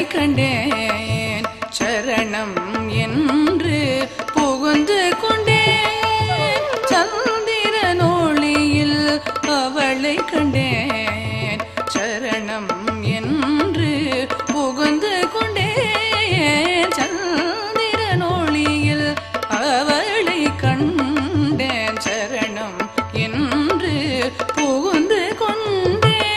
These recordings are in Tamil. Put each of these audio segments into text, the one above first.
கண்டேன் சரணம் என்று புகுந்து கொண்டேன் சந்திரன் ஒளியில் அவளை கண்டேன் சரணம் என்று புகுந்து கொண்டேன் சந்திரன் ஒளியில் அவளை கண்டேன் சரணம் என்று புகுந்து கொண்டேன்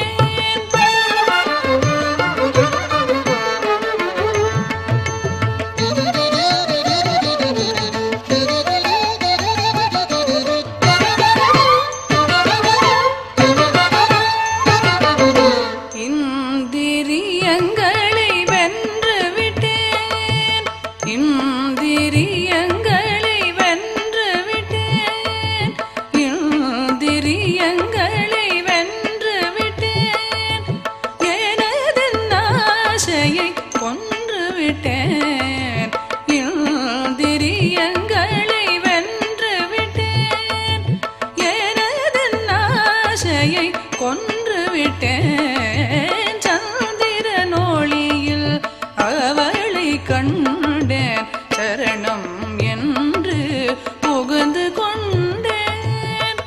இந்திரியங்களை வென்று விட்டேன் இந்திரியங்களை வென்று விட்டேன் இந்திரியங்களை வென்று விட்டேன் எனது ஆசையை கொன்று விட்டேன் இந்திரியங்களை வென்று விட்டேன் எனது ஆசையை கொன்று விட்டேன் சந்திரன் ஒளியில் அவளை கண்டேன் சரணம் என்று புகுந்து கொண்டேன்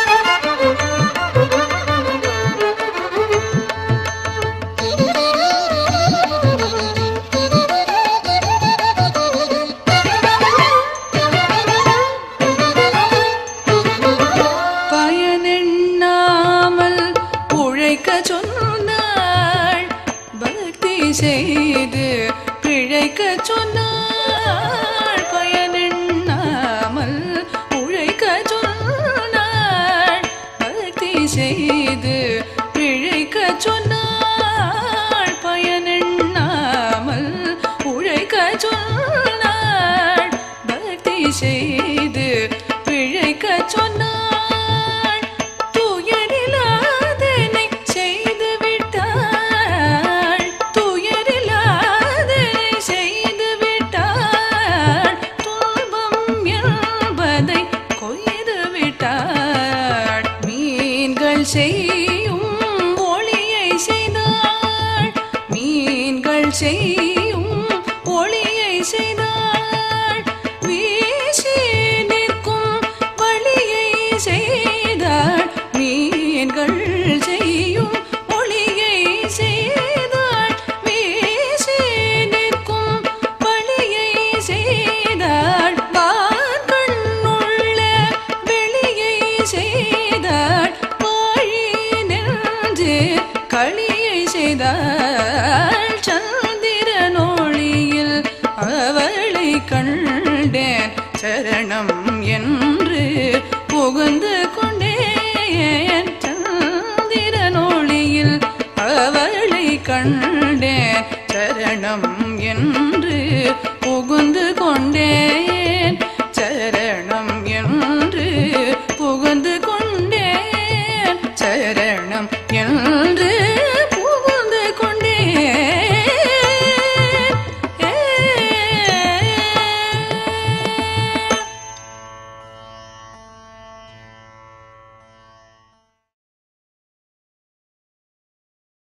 பயனெண்ணாமல் உழைக்க சொன்னாள் பக்தி செய்து பிழைக்க சொன்னாள் பயனெண்ணாமல் உழைக்க சொன்னாள் பக்தி செய்து பிழைக்க சொன்னாள் பயனெண்ணாமல் உழைக்க சொன்னாள் பக்தி செய்து பிழைக்க சொன்னாள் துயரில்லாதனை செய்து விட்டாள் துயரில்லாதனை செய்து விட்டாள் துன்பம் என்பதை கொய்து விட்டாள் மீன்கள் செய்யும் ஒளியை செய்தாள் மீன்கள் செய்யும் ஒளியை செய்தாள் வீசி நிற்கும் வழியை செய்தாள் மீன்கள் செய்யும் ஒளியை செய்தாள் வீசி நிற்கும் வழியை செய்தாள் வான்கண்ணுள்ள வெளியை செய்தாள் வாழி நின்று களியை செய்தாள் சந்திரன் ஒளியில் அவளை கண்டேன் சரணம் என்று புகுந்து கொண்டேன் சந்திரன் ஒளியில் அவளை கண்டேன் சரணம் என்று புகுந்து கொண்டேன் சரணம் என்று புகுந்து கொண்டேன் சரணம் என்று